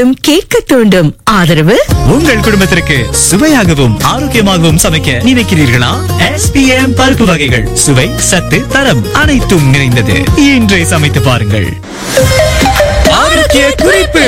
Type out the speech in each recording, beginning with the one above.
தூண்டும் கேட்க தூண்டும் ஆதரவு உங்கள் குடும்பத்திற்கு சுவையாகவும் ஆரோக்கியமாகவும் சமைக்க நினைக்கிறீர்களா எஸ்பிஎம் பருப்பு வகைகள் சுவை சத்து தரம் அனைத்தும் நிறைந்தது இன்றே சமைத்து பாருங்கள் ஆரோக்கிய குறிப்பு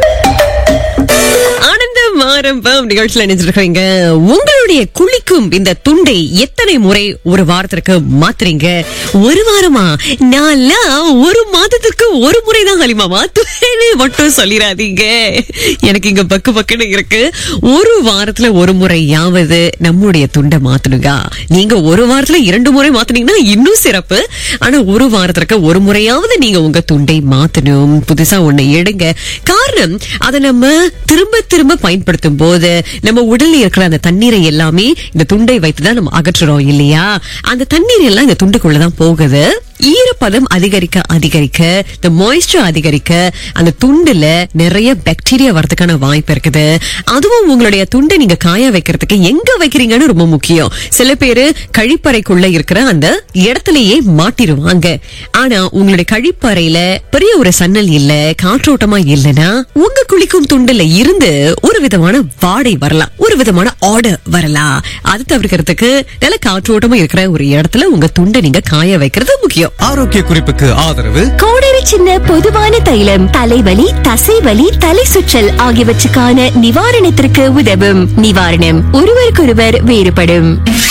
ஆனந்தம் ஆரம்பம் நிகழ்ச்சியில நினைச்சிருக்கீங்க உங்களுடைய குளிக்கும் இந்த துண்டை எத்தனை முறை ஒரு வாரத்திற்கு மாத்துறீங்க ஒரு வாரமா நான்லாம் ஒரு மாதத்துக்கு ஒரு முறை தான் ஹலிமா மாத்துவேன்னு மட்டும் சொல்லிடாதீங்க எனக்கு இங்க பக்கு பக்குன்னு இருக்கு ஒரு வாரத்துல ஒரு முறையாவது நம்முடைய துண்டை மாத்தணுங்க நீங்க ஒரு வாரத்துல இரண்டு முறை மாத்துனீங்கன்னா இன்னும் சிறப்பு ஆனா ஒரு வாரத்திற்கு ஒரு முறையாவது நீங்க உங்க துண்டை மாத்தணும் புதுசா ஒண்ணு எடுங்க காரணம் அதை நம்ம திரும்ப திரும்ப பயன்படுத்தும் போது நம்ம உடல்ல இருக்கிற அந்த தண்ணீரை எல்லாமே இந்த துண்டை வைத்துதான் நம்ம அகற்றுறோம் இல்லையா அந்த தண்ணீர் எல்லாம் இந்த துண்டுக்குள்ளதான் போகுது ஈரப்பதம் அதிகரிக்க அதிகரிக்க இந்த மாய்ஸ்டர் அதிகரிக்க அந்த துண்டுல நிறைய பாக்டீரியா வரதுக்கான வாய்ப்பு இருக்குது அதுவும் உங்களுடைய துண்டை நீங்க காய வைக்கிறதுக்கு எங்க வைக்கிறீங்கன்னு ரொம்ப முக்கியம் சில பேரு கழிப்பறைக்குள்ள இருக்கிற அந்த இடத்துலயே மாட்டிருவாங்க ஆனா உங்களுடைய கழிப்பறையில பெரிய ஒரு சன்னல் இல்ல காற்றோட்டமா இல்லைன்னா உங்க குளிக்கும் துண்டுல இருந்து ஒரு விதமான வாடை வரலாம் ஒரு விதமான ஆர்டர் வரலாம் அது தவிர்க்கிறதுக்கு நல்ல காற்றோட்டமா இருக்கிற ஒரு இடத்துல உங்க துண்டை நீங்க காய வைக்கிறது முக்கியம் ஆரோக்கிய குறிப்புக்கு ஆதரவு கோடரி சின்ன பொதுவான தைலம் தலைவலி தசைவலி தலை சுற்றல் ஆகியவற்றுக்கான நிவாரணத்திற்கு உதவும் நிவாரணம் ஒருவருக்கொருவர் வேறுபடும்